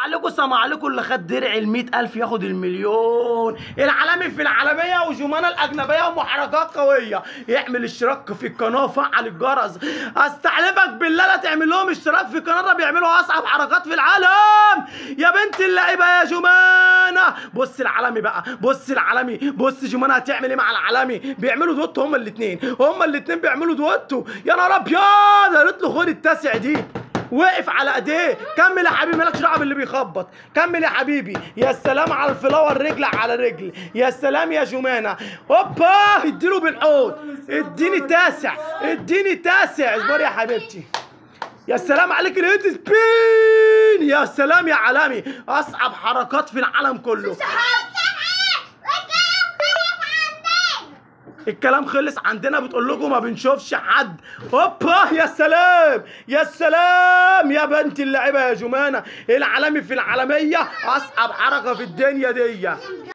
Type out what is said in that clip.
عليكم سمع عليكم اللي خد درع ال ألف ياخد المليون العالمي في العالمية وجمانة الأجنبية ومحركات قوية يعمل اشتراك في القناة وفعل الجرس استحلفك بالله لا تعمل لهم اشتراك في القناة ده بيعملوا أصعب حركات في العالم يا بنت اللعيبة يا جمانة بص العالمي بقى بص العالمي بص جمانة هتعمل ايه مع العالمي بيعملوا دوتو هما الاتنين هما الاتنين بيعملوا دوتو يا نهار ابيض قالت له خد التاسع دي وقف على ايديه كمل يا حبيبي مالكش دعوه باللي بيخبط كمل يا حبيبي يا سلام على الفلاور رجل على رجل يا سلام يا جمانه هوبا اديله بالحوض اديني تاسع اديني تاسع اصبري يا حبيبتي يا سلام عليك الهيد سبين يا سلام يا عالمي اصعب حركات في العالم كله الكلام خلص عندنا بتقول لكم ما بنشوفش حد هوبا يا سلام يا سلام يا بنت اللعيبه يا جمانه العالمي في العالميه اصعب حركه في الدنيا دي